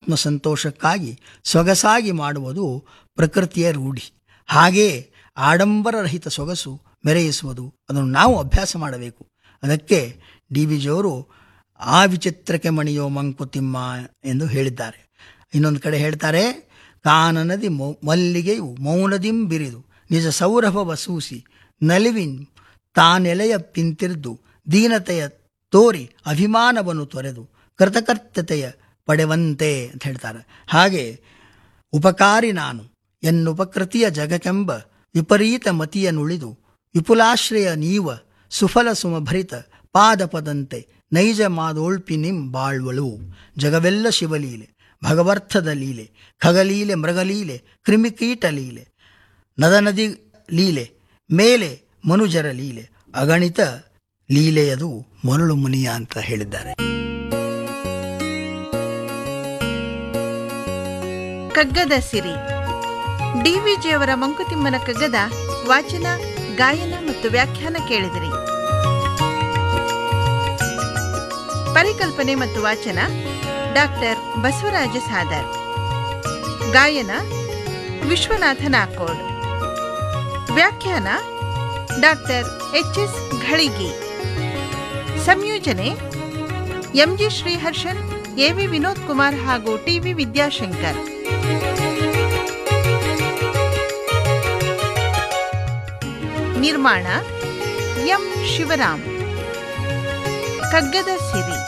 ಆತ್ಮಸಂತೋಷಕ್ಕಾಗಿ ಸೊಗಸಾಗಿ ಮಾಡುವುದು ಪ್ರಕೃತಿಯ ರೂಢಿ ಹಾಗೆಯೇ ಆಡಂಬರರಹಿತ ಸೊಗಸು ಮೆರೆಯಿಸುವುದು ಅದನ್ನು ನಾವು ಅಭ್ಯಾಸ ಮಾಡಬೇಕು ಅದಕ್ಕೆ ಡಿ ವಿ ಜಿಯವರು ಆ ವಿಚಿತ್ರಕ್ಕೆ ಮಣಿಯೋ ಮಂಕುತಿಮ್ಮ ಎಂದು ಹೇಳಿದ್ದಾರೆ ಇನ್ನೊಂದು ಕಡೆ ಹೇಳ್ತಾರೆ ಕಾನನದಿ ಮೌ ಮಲ್ಲಿಗೆಯು ಮೌನದಿಂ ಬಿರಿದು ನಿಜ ಸೌರಭವ ಸೂಸಿ ನಲಿವಿನ್ ತಾನೆಲೆಯ ಪಿಂತಿರ್ದು ದೀನತೆಯ ತೋರಿ ಅಭಿಮಾನವನ್ನು ತೊರೆದು ಕೃತಕರ್ತತೆಯ ಪಡೆವಂತೆ ಅಂತ ಹೇಳ್ತಾರೆ ಹಾಗೆ ಉಪಕಾರಿ ನಾನು ಎನ್ನುಪಕೃತಿಯ ಜಗಕೆಂಬ ವಿಪರೀತ ಮತಿಯ ನುಳಿದು ವಿಪುಲಾಶ್ರಯ ನೀವ ಸುಫಲ ಸುಮಭರಿತ ಪಾದಪದಂತೆ ನೈಜ ಮಾದೋಳ್ಪಿ ನಿಂ ಬಾಳ್ವಳು ಜಗವೆಲ್ಲ ಶಿವಲೀಲೆ ಭಗವರ್ಥದ ಲೀಲೆ ಖಗಲೀಲೆ ಮೃಗಲೀಲೆ ಕ್ರಿಮಿಕೀಟ ಲೀಲೆ ನದನದಿ ಲೀಲೆ ಮೇಲೆ ಮನುಜರ ಲೀಲೆ ಅಗಣಿತ ಲೀಲೆಯದು ಮರಳು ಮುನಿಯ ಅಂತ ಹೇಳಿದ್ದಾರೆ ಕಗ್ಗದ ಸಿರಿ ಡಿವಿಜಿಯವರ ಮಂಕುತಿಮ್ಮನ ಕಗ್ಗದ ವಾಚನ ಗಾಯನ ಮತ್ತು ವ್ಯಾಖ್ಯಾನ ಕೇಳಿದಿರಿ ಪರಿಕಲ್ಪನೆ ಮತ್ತು ವಾಚನ ಡಾಕ್ಟರ್ ಬಸವರಾಜ ಸಾದರ್ ಗಾಯನ ವಿಶ್ವನಾಥ ನಾಕೋಡ್ ವ್ಯಾಖ್ಯಾನ ಡಾಕ್ಟರ್ ಎಚ್ ಎಸ್ ಘಳಿಗಿ ಸಂಯೋಜನೆ ಎಂಜಿ ಶ್ರೀಹರ್ಷನ್ ಎವಿ ವಿನೋದ್ ಕುಮಾರ್ ಹಾಗೂ ಟಿವಿ ವಿದ್ಯಾಶಂಕರ್ ನಿರ್ಮಾಣ ಎಂ ಶಿವರಾಮ್ ಕಗ್ಗದ ಸಿರಿ